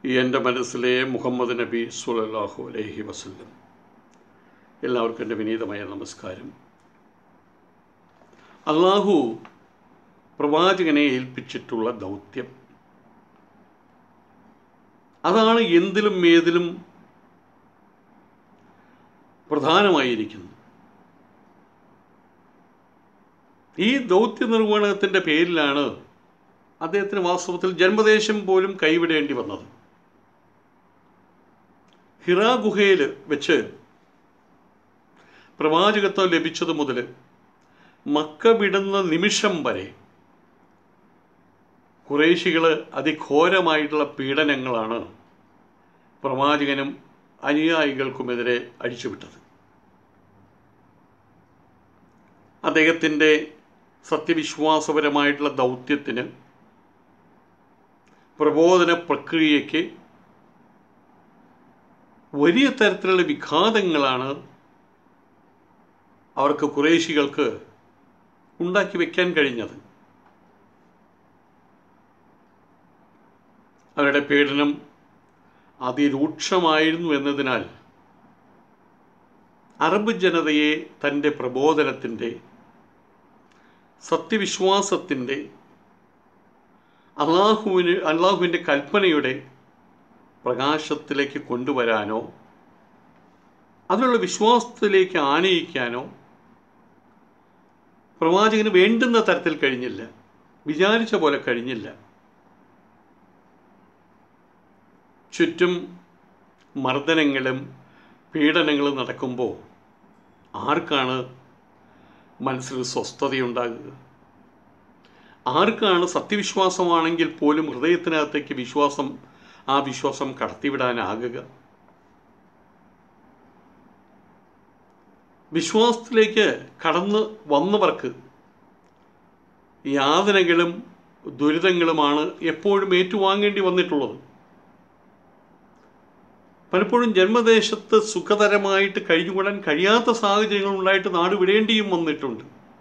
എൻ്റെ മനസ്സിലെ മുഹമ്മദ് നബി സുലല്ലാഹു അലൈഹി വസല്ലം എല്ലാവർക്കും എൻ്റെ വിനീതമായ നമസ്കാരം അള്ളാഹു പ്രവാചകനെ ഏൽപ്പിച്ചിട്ടുള്ള ദൗത്യം അതാണ് എന്തിലും ഏതിലും പ്രധാനമായിരിക്കുന്നത് ഈ ദൗത്യ നിർവഹണത്തിൻ്റെ പേരിലാണ് അദ്ദേഹത്തിന് വാസ്തവത്തിൽ ജന്മദേശം പോലും കൈവിടേണ്ടി വന്നത് ഹിറാ ഗുഹയിൽ വെച്ച് പ്രവാചകത്വം ലഭിച്ചത് മുതൽ മക്ക വിടുന്ന നിമിഷം വരെ കുറേശികൾ അതിഘോരമായിട്ടുള്ള പീഡനങ്ങളാണ് പ്രവാചകനും അനുയായികൾക്കുമെതിരെ അഴിച്ചുവിട്ടത് അദ്ദേഹത്തിൻ്റെ സത്യവിശ്വാസപരമായിട്ടുള്ള ദൗത്യത്തിന് പ്രബോധന പ്രക്രിയയ്ക്ക് വലിയ തരത്തിലുള്ള വിഘാതങ്ങളാണ് അവർക്ക് കുറേശികൾക്ക് ഉണ്ടാക്കി വയ്ക്കാൻ കഴിഞ്ഞത് അവരുടെ പീഡനം അതിരൂക്ഷമായിരുന്നു എന്നതിനാൽ അറബ് ജനതയെ തൻ്റെ പ്രബോധനത്തിൻ്റെ സത്യവിശ്വാസത്തിൻ്റെ അള്ളാഹുവിന് അള്ളാഹുവിൻ്റെ കൽപ്പനയുടെ പ്രകാശത്തിലേക്ക് കൊണ്ടുവരാനോ അതിനുള്ള വിശ്വാസത്തിലേക്ക് ആനയിക്കാനോ പ്രവാചകന് വേണ്ടുന്ന തരത്തിൽ കഴിഞ്ഞില്ല വിചാരിച്ച പോലെ കഴിഞ്ഞില്ല ചുറ്റും മർദ്ദനങ്ങളും പീഡനങ്ങളും നടക്കുമ്പോൾ ആർക്കാണ് മനസ്സിൽ സ്വസ്ഥതയുണ്ടാകുക ആർക്കാണ് സത്യവിശ്വാസമാണെങ്കിൽ പോലും ഹൃദയത്തിനകത്തേക്ക് വിശ്വാസം ആ വിശ്വാസം കടത്തിവിടാനാകുക വിശ്വാസത്തിലേക്ക് കടന്ന് വന്നവർക്ക് യാതനകളും ദുരിതങ്ങളുമാണ് എപ്പോഴും ഏറ്റുവാങ്ങേണ്ടി വന്നിട്ടുള്ളത് പലപ്പോഴും ജന്മദേശത്ത് സുഖതരമായിട്ട് കഴിഞ്ഞുകൂടാൻ കഴിയാത്ത സാഹചര്യങ്ങൾ ഉണ്ടായിട്ട് നാട് വിടേണ്ടിയും വന്നിട്ടുണ്ട്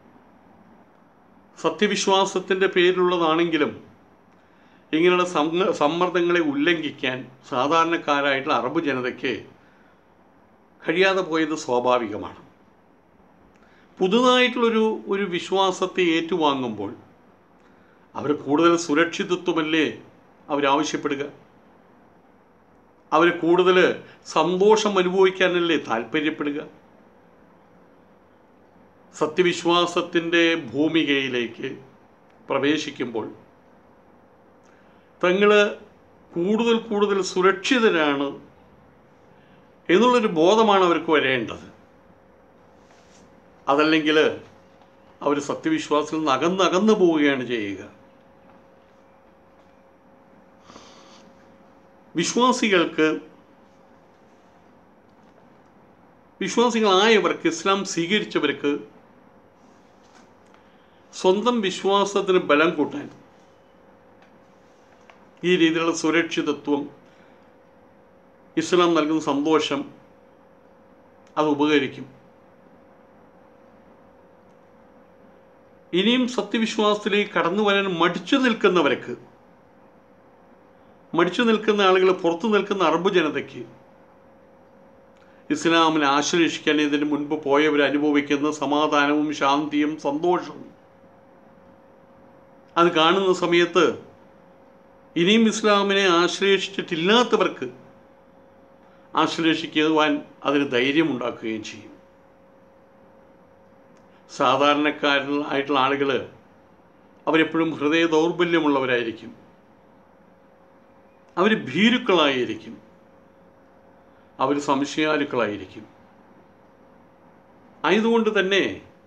സത്യവിശ്വാസത്തിൻ്റെ പേരിലുള്ളതാണെങ്കിലും ഇങ്ങനെയുള്ള സമ്മർദ്ദങ്ങളെ ഉല്ലംഘിക്കാൻ സാധാരണക്കാരായിട്ടുള്ള അറബ് ജനതയ്ക്ക് കഴിയാതെ പോയത് സ്വാഭാവികമാണ് പുതുതായിട്ടുള്ളൊരു ഒരു വിശ്വാസത്തെ ഏറ്റുവാങ്ങുമ്പോൾ അവർ കൂടുതൽ സുരക്ഷിതത്വമല്ലേ അവരാവശ്യപ്പെടുക അവർ കൂടുതൽ സന്തോഷം അനുഭവിക്കാനല്ലേ താല്പര്യപ്പെടുക സത്യവിശ്വാസത്തിൻ്റെ ഭൂമികയിലേക്ക് പ്രവേശിക്കുമ്പോൾ തങ്ങൾ കൂടുതൽ കൂടുതൽ സുരക്ഷിതരാണ് എന്നുള്ളൊരു ബോധമാണ് അവർക്ക് വരേണ്ടത് അതല്ലെങ്കിൽ അവർ സത്യവിശ്വാസത്തിൽ നിന്ന് അകന്നകന്നു പോവുകയാണ് ചെയ്യുക വിശ്വാസികൾക്ക് വിശ്വാസികളായവർക്ക് ഇസ്ലാം സ്വീകരിച്ചവർക്ക് സ്വന്തം വിശ്വാസത്തിന് ബലം കൂട്ടാൻ ഈ രീതിയിലുള്ള സുരക്ഷിതത്വം ഇസ്ലാം നൽകുന്ന സന്തോഷം അത് ഉപകരിക്കും ഇനിയും സത്യവിശ്വാസത്തിലേക്ക് കടന്നു വരാൻ മടിച്ചു നിൽക്കുന്നവർക്ക് മടിച്ചു നിൽക്കുന്ന ആളുകൾ പുറത്തു നിൽക്കുന്ന അറബ് ജനതയ്ക്ക് ഇസ്ലാമിനെ ആശ്ലേഷിക്കാൻ ഇതിന് മുൻപ് പോയവർ അനുഭവിക്കുന്ന സമാധാനവും ശാന്തിയും സന്തോഷവും അത് കാണുന്ന സമയത്ത് ഇനിയും ഇസ്ലാമിനെ ആശ്ലേഷിച്ചിട്ടില്ലാത്തവർക്ക് ആശ്ലേഷിക്കുവാൻ അതിന് ധൈര്യമുണ്ടാക്കുകയും ചെയ്യും സാധാരണക്കാരായിട്ടുള്ള ആളുകൾ അവരെപ്പോഴും ഹൃദയ ദൗർബല്യമുള്ളവരായിരിക്കും അവർ ഭീരുക്കളായിരിക്കും അവർ സംശയാലുക്കളായിരിക്കും ആയതുകൊണ്ട് തന്നെ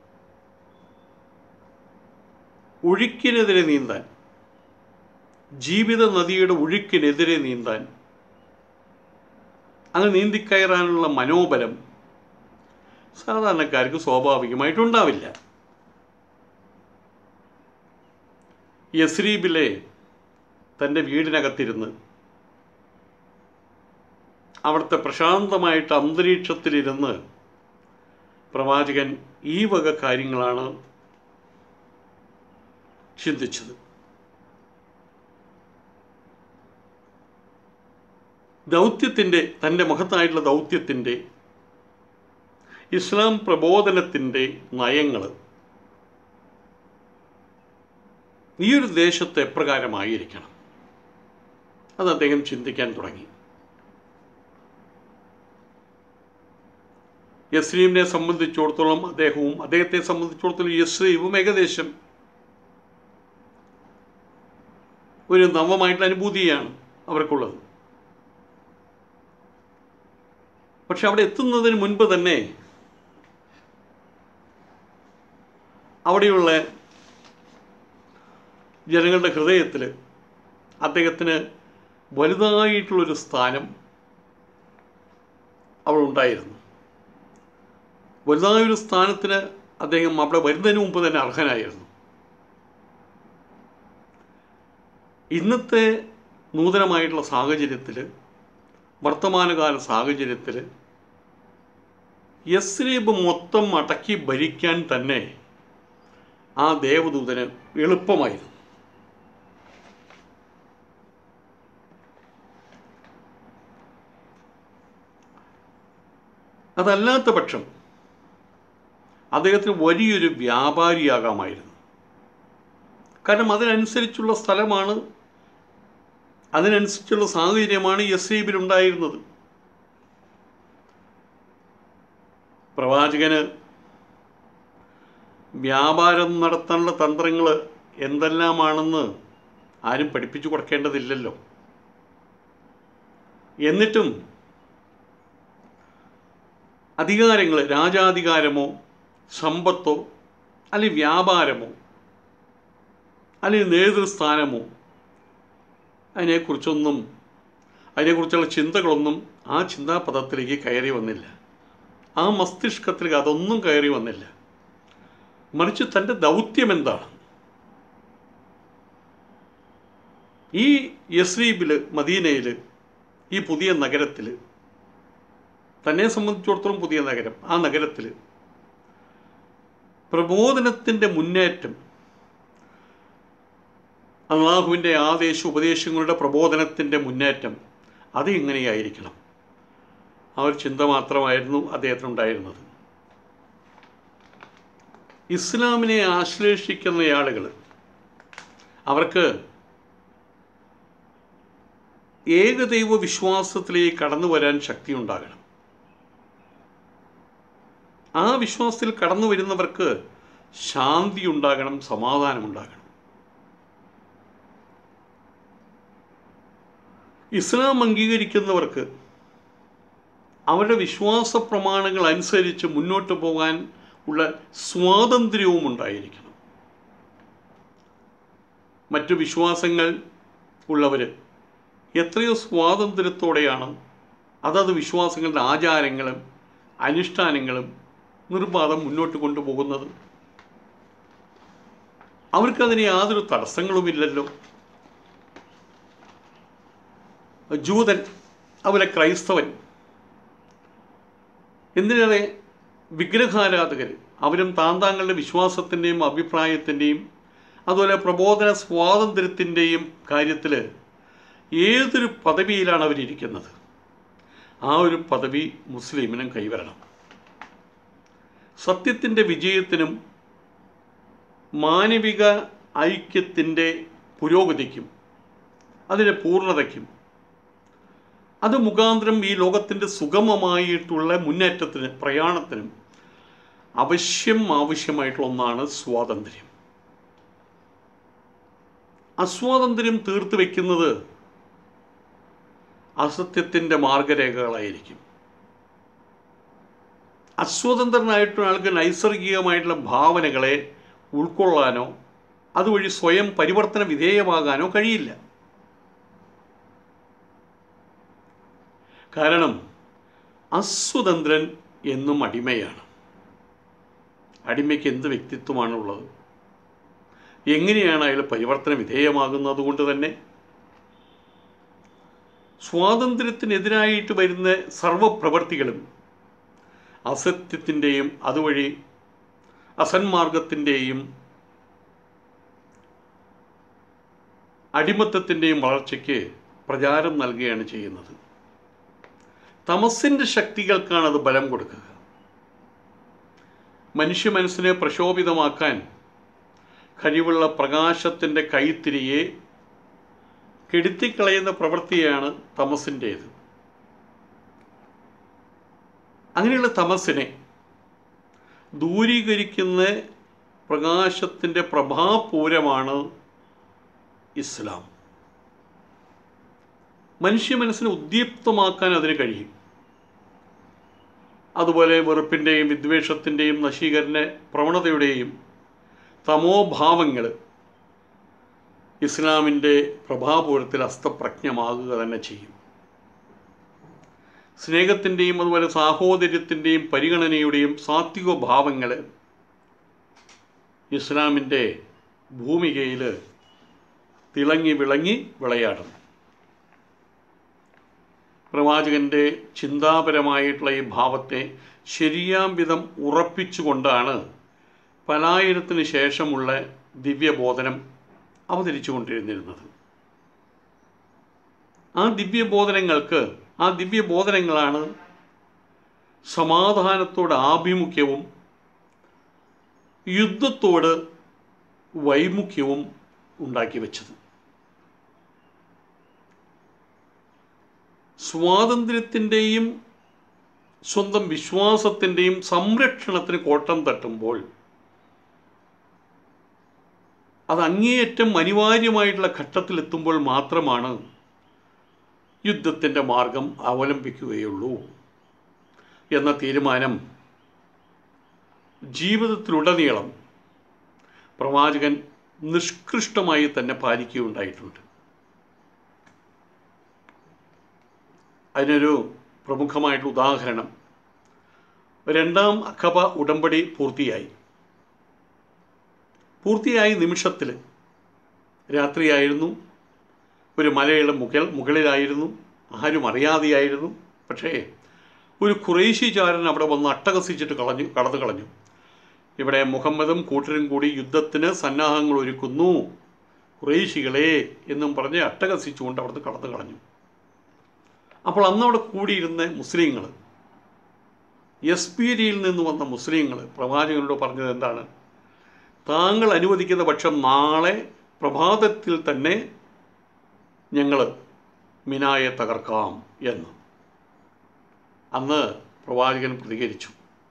ഒഴുക്കിനെതിരെ നീന്താൻ ജീവിത നദിയുടെ ഒഴുക്കിനെതിരെ നീന്താൻ അങ്ങ് നീന്തിക്കയറാനുള്ള മനോബലം സാധാരണക്കാർക്ക് സ്വാഭാവികമായിട്ടുണ്ടാവില്ല യസ്രീബിലെ തൻ്റെ വീടിനകത്തിരുന്ന് അവിടുത്തെ പ്രശാന്തമായിട്ട് അന്തരീക്ഷത്തിലിരുന്ന് പ്രവാചകൻ ഈ വക കാര്യങ്ങളാണ് ചിന്തിച്ചത് ദൗത്യത്തിൻ്റെ തൻ്റെ മഹത്തായിട്ടുള്ള ദൗത്യത്തിൻ്റെ ഇസ്ലാം പ്രബോധനത്തിൻ്റെ നയങ്ങൾ ഈ ഒരു ദേശത്ത് എപ്രകാരമായിരിക്കണം അത് അദ്ദേഹം ചിന്തിക്കാൻ തുടങ്ങി യസ്രീമിനെ സംബന്ധിച്ചിടത്തോളം അദ്ദേഹവും അദ്ദേഹത്തെ സംബന്ധിച്ചിടത്തോളം യസ്രീവും ഏകദേശം ഒരു നവമായിട്ടുള്ള അനുഭൂതിയാണ് അവർക്കുള്ളത് പക്ഷെ അവിടെ എത്തുന്നതിന് മുൻപ് തന്നെ അവിടെയുള്ള ജനങ്ങളുടെ ഹൃദയത്തിൽ അദ്ദേഹത്തിന് വലുതായിട്ടുള്ളൊരു സ്ഥാനം അവിടെ ഉണ്ടായിരുന്നു വലുതായൊരു സ്ഥാനത്തിന് അദ്ദേഹം അവിടെ വരുന്നതിന് മുമ്പ് തന്നെ അർഹനായിരുന്നു ഇന്നത്തെ നൂതനമായിട്ടുള്ള സാഹചര്യത്തിൽ വർത്തമാനകാല സാഹചര്യത്തിൽ യസ്രീബ് മൊത്തം അടക്കി ഭരിക്കാൻ തന്നെ ആ ദേവദൂതന് എളുപ്പമായിരുന്നു അതല്ലാത്ത പക്ഷം അദ്ദേഹത്തിന് വലിയൊരു വ്യാപാരിയാകാമായിരുന്നു കാരണം അതിനനുസരിച്ചുള്ള സ്ഥലമാണ് അതിനനുസരിച്ചുള്ള സാഹചര്യമാണ് യസ്രീബിൽ ഉണ്ടായിരുന്നത് പ്രവാചകന് വ്യാപാരം നടത്താനുള്ള തന്ത്രങ്ങൾ എന്തെല്ലാമാണെന്ന് ആരും പഠിപ്പിച്ചു കൊടുക്കേണ്ടതില്ലല്ലോ എന്നിട്ടും അധികാരങ്ങൾ രാജാധികാരമോ സമ്പത്തോ അല്ലെങ്കിൽ വ്യാപാരമോ അല്ലെങ്കിൽ നേതൃസ്ഥാനമോ അതിനെക്കുറിച്ചൊന്നും അതിനെക്കുറിച്ചുള്ള ചിന്തകളൊന്നും ആ ചിന്താപഥത്തിലേക്ക് കയറി വന്നില്ല ആ മസ്തിഷ്കത്തിലേക്ക് അതൊന്നും കയറി വന്നില്ല മറിച്ച് തൻ്റെ ദൗത്യം എന്താണ് ഈ യസ്രീബിൽ മദീനയിൽ ഈ പുതിയ നഗരത്തിൽ തന്നെ സംബന്ധിച്ചിടത്തോളം പുതിയ നഗരം ആ നഗരത്തിൽ പ്രബോധനത്തിൻ്റെ മുന്നേറ്റം അള്ളാഹുവിൻ്റെ ആദേശ ഉപദേശങ്ങളുടെ പ്രബോധനത്തിൻ്റെ മുന്നേറ്റം അത് ഇങ്ങനെയായിരിക്കണം ആ ഒരു ചിന്ത മാത്രമായിരുന്നു അദ്ദേഹത്തിനുണ്ടായിരുന്നത് ഇസ്ലാമിനെ ആശ്ലേഷിക്കുന്ന ആളുകൾ അവർക്ക് ഏകദൈവ വിശ്വാസത്തിലേക്ക് കടന്നു വരാൻ ശക്തി ഉണ്ടാകണം ആ വിശ്വാസത്തിൽ കടന്നു വരുന്നവർക്ക് ശാന്തി ഉണ്ടാകണം സമാധാനം ഉണ്ടാകണം ഇസ്ലാം അംഗീകരിക്കുന്നവർക്ക് അവരുടെ വിശ്വാസ പ്രമാണങ്ങൾ അനുസരിച്ച് മുന്നോട്ട് പോകാൻ ഉള്ള സ്വാതന്ത്ര്യവും ഉണ്ടായിരിക്കണം മറ്റു വിശ്വാസങ്ങൾ ഉള്ളവർ എത്രയോ സ്വാതന്ത്ര്യത്തോടെയാണ് അതത് വിശ്വാസങ്ങളുടെ ആചാരങ്ങളും അനുഷ്ഠാനങ്ങളും നിർബാധം മുന്നോട്ട് കൊണ്ടുപോകുന്നത് അവർക്കതിന് യാതൊരു തടസ്സങ്ങളുമില്ലല്ലോ ജൂതൻ അതുപോലെ ക്രൈസ്തവൻ എന്തിനേറെ വിഗ്രഹാരാധകർ അവരും താന്താങ്ങളുടെ വിശ്വാസത്തിൻ്റെയും അഭിപ്രായത്തിൻ്റെയും അതുപോലെ പ്രബോധന സ്വാതന്ത്ര്യത്തിൻ്റെയും കാര്യത്തിൽ ഏതൊരു പദവിയിലാണ് അവരിയ്ക്കുന്നത് ആ ഒരു പദവി മുസ്ലിമിനും കൈവരണം സത്യത്തിൻ്റെ വിജയത്തിനും മാനവിക ഐക്യത്തിൻ്റെ പുരോഗതിക്കും അതിൻ്റെ പൂർണ്ണതയ്ക്കും അത് മുഖാന്തരം ഈ ലോകത്തിൻ്റെ സുഗമമായിട്ടുള്ള മുന്നേറ്റത്തിന് പ്രയാണത്തിനും അവശ്യം ആവശ്യമായിട്ടുള്ള ഒന്നാണ് സ്വാതന്ത്ര്യം അസ്വാതന്ത്ര്യം തീർത്തു വയ്ക്കുന്നത് അസത്യത്തിൻ്റെ മാർഗരേഖകളായിരിക്കും അസ്വതന്ത്രനായിട്ടുള്ള ആൾക്ക് നൈസർഗികമായിട്ടുള്ള ഭാവനകളെ ഉൾക്കൊള്ളാനോ അതുവഴി സ്വയം പരിവർത്തന വിധേയമാകാനോ കഴിയില്ല കാരണം അസ്വതന്ത്രൻ എന്നും അടിമയാണ് അടിമയ്ക്ക് എന്ത് വ്യക്തിത്വമാണുള്ളത് എങ്ങനെയാണ് അയാൾ പരിവർത്തന വിധേയമാകുന്നത് കൊണ്ട് തന്നെ സ്വാതന്ത്ര്യത്തിനെതിരായിട്ട് വരുന്ന സർവപ്രവർത്തികളും അസത്യത്തിൻ്റെയും അതുവഴി അസന്മാർഗത്തിൻ്റെയും അടിമത്തത്തിൻ്റെയും വളർച്ചയ്ക്ക് പ്രചാരം നൽകുകയാണ് ചെയ്യുന്നത് തമസിൻ്റെ ശക്തികൾക്കാണ് അത് ബലം കൊടുക്കുക മനുഷ്യ മനസ്സിനെ പ്രശോഭിതമാക്കാൻ കഴിവുള്ള പ്രകാശത്തിൻ്റെ കൈത്തിരിയെ കെടുത്തിക്കളയുന്ന പ്രവൃത്തിയാണ് തമസിൻ്റേത് അങ്ങനെയുള്ള തമസിനെ ദൂരീകരിക്കുന്ന പ്രകാശത്തിൻ്റെ പ്രഭാപൂരമാണ് ഇസ്ലാം മനുഷ്യ മനസ്സിനെ ഉദ്ദീപ്തമാക്കാൻ അതിന് കഴിയും അതുപോലെ വെറുപ്പിൻ്റെയും വിദ്വേഷത്തിൻ്റെയും നശീകരണ പ്രവണതയുടെയും തമോഭാവങ്ങൾ ഇസ്ലാമിൻ്റെ പ്രഭാപൂരത്തിൽ അസ്തപ്രജ്ഞമാകുക തന്നെ ചെയ്യും സ്നേഹത്തിൻ്റെയും അതുപോലെ സാഹോദര്യത്തിൻ്റെയും പരിഗണനയുടെയും സാത്വിക ഭാവങ്ങൾ ഇസ്ലാമിൻ്റെ ഭൂമികയിൽ തിളങ്ങി വിളങ്ങി വിളയാടും പ്രവാചകൻ്റെ ചിന്താപരമായിട്ടുള്ള ഈ ഭാവത്തെ ശരിയാം വിധം ഉറപ്പിച്ചുകൊണ്ടാണ് പലായനത്തിന് ശേഷമുള്ള ദിവ്യബോധനം അവതരിച്ചു കൊണ്ടിരുന്നിരുന്നത് ആ ദിവ്യബോധനങ്ങൾക്ക് ആ ദിവ്യബോധനങ്ങളാണ് സമാധാനത്തോട് ആഭിമുഖ്യവും യുദ്ധത്തോട് വൈമുഖ്യവും ഉണ്ടാക്കി വെച്ചത് സ്വാതന്ത്ര്യത്തിൻ്റെയും സ്വന്തം വിശ്വാസത്തിൻ്റെയും സംരക്ഷണത്തിന് കോട്ടം തട്ടുമ്പോൾ അത് അങ്ങേയറ്റം അനിവാര്യമായിട്ടുള്ള ഘട്ടത്തിലെത്തുമ്പോൾ മാത്രമാണ് യുദ്ധത്തിൻ്റെ മാർഗം അവലംബിക്കുകയുള്ളൂ എന്ന തീരുമാനം ജീവിതത്തിലുടനീളം പ്രവാചകൻ നിഷ്കൃഷ്ടമായി തന്നെ പാലിക്കുകയുണ്ടായിട്ടുണ്ട് അതിനൊരു പ്രമുഖമായിട്ടുള്ള ഉദാഹരണം രണ്ടാം അഖബ ഉടമ്പടി പൂർത്തിയായി പൂർത്തിയായ നിമിഷത്തിൽ രാത്രിയായിരുന്നു ഒരു മലയുടെ മുകൾ മുകളിലായിരുന്നു ആരും അറിയാതെയായിരുന്നു പക്ഷേ ഒരു കുറേശിചാരൻ അവിടെ വന്ന് അട്ടഹസിച്ചിട്ട് കളഞ്ഞു കടന്നു കളഞ്ഞു ഇവിടെ മുഹമ്മദും കൂട്ടരും കൂടി യുദ്ധത്തിന് സന്നാഹങ്ങൾ ഒരുക്കുന്നു കുറേശികളെ എന്നും പറഞ്ഞ് അട്ടഹസിച്ചുകൊണ്ട് അവിടുന്ന് കടന്നു കളഞ്ഞു അപ്പോൾ അന്ന് അവിടെ കൂടിയിരുന്ന മുസ്ലിങ്ങൾ എസ് പി ഡിയിൽ നിന്ന് വന്ന മുസ്ലിങ്ങൾ പ്രവാചകനോട് പറഞ്ഞത് എന്താണ് താങ്കൾ അനുവദിക്കുന്ന പക്ഷം നാളെ പ്രഭാതത്തിൽ തന്നെ ഞങ്ങൾ മിനായെ തകർക്കാം എന്ന് അന്ന് പ്രവാചകൻ പ്രതികരിച്ചു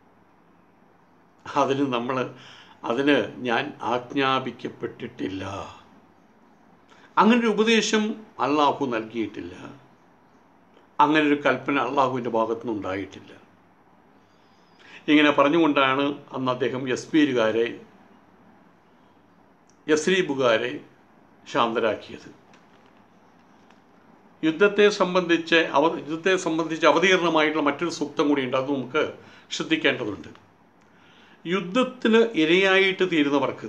അതിന് നമ്മൾ അതിന് ഞാൻ ആജ്ഞാപിക്കപ്പെട്ടിട്ടില്ല അങ്ങനൊരു ഉപദേശം അള്ളാഹു നൽകിയിട്ടില്ല അങ്ങനൊരു കൽപ്പന അള്ളാഹുവിൻ്റെ ഭാഗത്തുനിന്ന് ഉണ്ടായിട്ടില്ല ഇങ്ങനെ പറഞ്ഞുകൊണ്ടാണ് അന്ന് അദ്ദേഹം യസ്ബീരുകാരെ യസ്രീബുകാരെ ശാന്തരാക്കിയത് യുദ്ധത്തെ സംബന്ധിച്ച് അവ യുദ്ധത്തെ സംബന്ധിച്ച് അവതീർണമായിട്ടുള്ള മറ്റൊരു സൂക്തം കൂടിയുണ്ട് അത് നമുക്ക് ശ്രദ്ധിക്കേണ്ടതുണ്ട് യുദ്ധത്തിന് ഇരയായിട്ട് തീരുന്നവർക്ക്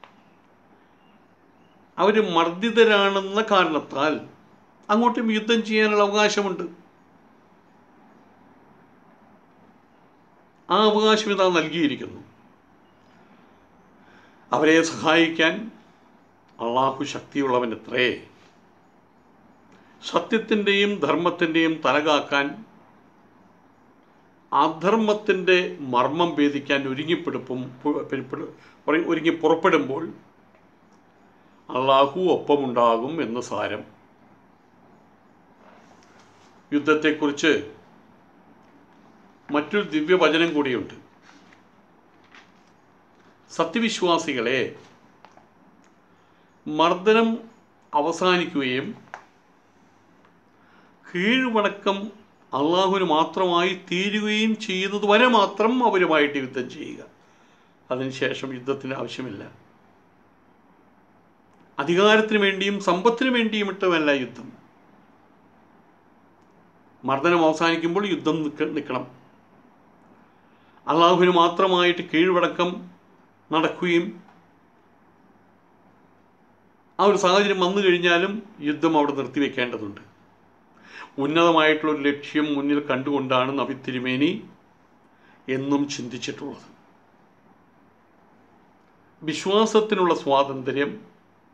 അവർ മർദ്ദിതരാണെന്ന കാരണത്താൽ അങ്ങോട്ടും യുദ്ധം ചെയ്യാനുള്ള അവകാശമുണ്ട് ആ അവകാശം ഇതാ നൽകിയിരിക്കുന്നു അവരെ സഹായിക്കാൻ അള്ളാഹു ശക്തിയുള്ളവൻ എത്രേ സത്യത്തിൻ്റെയും ധർമ്മത്തിൻ്റെയും തലകാക്കാൻ അധർമ്മത്തിൻ്റെ മർമ്മം ഭേദിക്കാൻ ഒരുങ്ങിപ്പെടുപ്പും ഒരുങ്ങി പുറപ്പെടുമ്പോൾ അള്ളാഹു ഒപ്പമുണ്ടാകും എന്ന് സാരം യുദ്ധത്തെക്കുറിച്ച് മറ്റൊരു ദിവ്യവചനം കൂടിയുണ്ട് സത്യവിശ്വാസികളെ മർദ്ദനം അവസാനിക്കുകയും കീഴ്വണക്കം അള്ളാഹുവിന് മാത്രമായി തീരുകയും ചെയ്യുന്നത് വരെ മാത്രം അവരുമായിട്ട് യുദ്ധം ചെയ്യുക അതിനുശേഷം യുദ്ധത്തിന് ആവശ്യമില്ല അധികാരത്തിന് വേണ്ടിയും സമ്പത്തിന് വേണ്ടിയും ഇട്ടുമല്ല യുദ്ധം മർദ്ദനം അവസാനിക്കുമ്പോൾ യുദ്ധം നിൽക്ക നിൽക്കണം അള്ളാഹുവിന് മാത്രമായിട്ട് കീഴ്വടക്കം നടക്കുകയും ആ ഒരു സാഹചര്യം വന്നു കഴിഞ്ഞാലും യുദ്ധം അവിടെ നിർത്തിവെക്കേണ്ടതുണ്ട് ഉന്നതമായിട്ടുള്ള ഒരു ലക്ഷ്യം മുന്നിൽ കണ്ടുകൊണ്ടാണ് നബി തിരുമേനി എന്നും ചിന്തിച്ചിട്ടുള്ളത് വിശ്വാസത്തിനുള്ള സ്വാതന്ത്ര്യം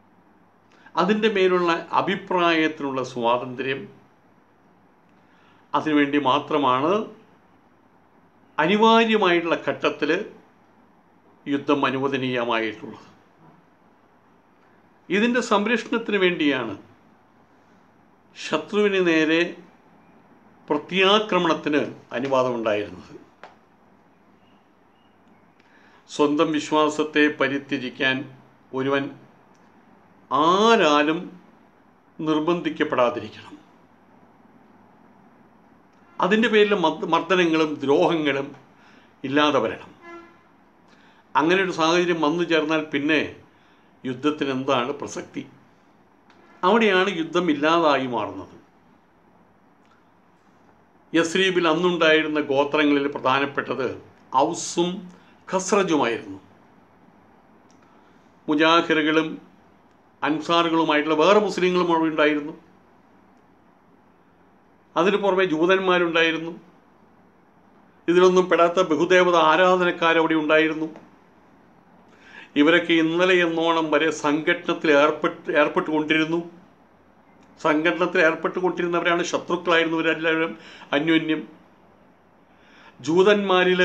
അതിൻ്റെ മേലുള്ള അഭിപ്രായത്തിനുള്ള സ്വാതന്ത്ര്യം അതിനുവേണ്ടി മാത്രമാണ് അനിവാര്യമായിട്ടുള്ള ഘട്ടത്തിൽ യുദ്ധം അനുവദനീയമായിട്ടുള്ളത് ഇതിൻ്റെ സംരക്ഷണത്തിന് വേണ്ടിയാണ് ശത്രുവിന് നേരെ പ്രത്യാക്രമണത്തിന് അനുവാദമുണ്ടായിരുന്നത് സ്വന്തം വിശ്വാസത്തെ പരിത്യജിക്കാൻ ഒരുവൻ ആരാലും നിർബന്ധിക്കപ്പെടാതിരിക്കണം അതിൻ്റെ പേരിൽ മർദ്ദ- മർദ്ദനങ്ങളും ദ്രോഹങ്ങളും ഇല്ലാതെ വരണം അങ്ങനെ ഒരു സാഹചര്യം വന്നു ചേർന്നാൽ പിന്നെ യുദ്ധത്തിന് എന്താണ് പ്രസക്തി അവിടെയാണ് യുദ്ധം ഇല്ലാതായി മാറുന്നത് യസ്രീബിൽ അന്നുണ്ടായിരുന്ന ഗോത്രങ്ങളിൽ പ്രധാനപ്പെട്ടത് ഔസും ഖസ്രജുമായിരുന്നു മുജാഹിറുകളും അൻസാറുകളുമായിട്ടുള്ള വേറെ മുസ്ലിങ്ങളും അവിടെ ഉണ്ടായിരുന്നു അതിനു പുറമെ ജൂതന്മാരുണ്ടായിരുന്നു ഇതിലൊന്നും പെടാത്ത ബഹുദേവത ആരാധനക്കാരവിടെ ഉണ്ടായിരുന്നു ഇവരൊക്കെ ഇന്നലെ എന്നോണം വരെ സംഘടനത്തിൽ ഏർപ്പെട്ട് ഏർപ്പെട്ടുകൊണ്ടിരുന്നു സംഘടനത്തിൽ ഏർപ്പെട്ടുകൊണ്ടിരുന്നവരാണ് ശത്രുക്കളായിരുന്നു ഇവരെല്ലാവരും അന്യോന്യം ജൂതന്മാരിൽ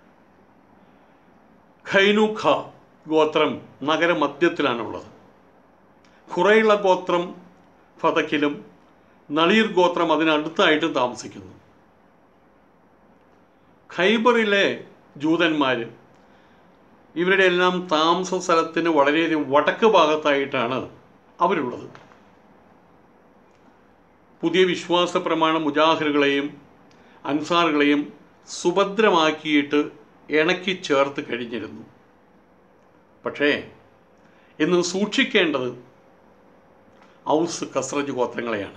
ഖൈനുഖ ഗോത്രം നഗരമധ്യത്തിലാണുള്ളത് ഖുറൈള ഗോത്രം ഫതക്കിലും നളീർ ഗോത്രം അതിനടുത്തായിട്ടും താമസിക്കുന്നു ഖൈബറിലെ ജൂതന്മാർ ഇവരുടെ എല്ലാം താമസ സ്ഥലത്തിന് വളരെയധികം വടക്ക് ഭാഗത്തായിട്ടാണ് അവരുള്ളത് പുതിയ വിശ്വാസ പ്രമാണം മുജാഹിറുകളെയും അൻസാറുകളെയും സുഭദ്രമാക്കിയിട്ട് ഇണക്കി ചേർത്ത് കഴിഞ്ഞിരുന്നു പക്ഷേ ഇന്ന് സൂക്ഷിക്കേണ്ടത് ഔസ് കസ്രജ് ഗോത്രങ്ങളെയാണ്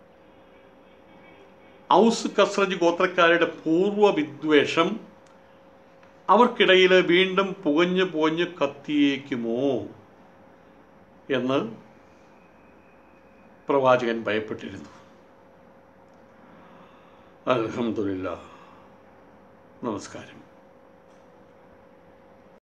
ഔസ് കസ്രജ് ഗോത്രക്കാരുടെ പൂർവ്വ വിദ്വേഷം അവർക്കിടയിൽ വീണ്ടും പുകഞ്ഞു പുകഞ്ഞ് കത്തിയേക്കുമോ എന്ന് പ്രവാചകൻ ഭയപ്പെട്ടിരുന്നു അൽഹംദുലില്ലാ നമസ്കാരം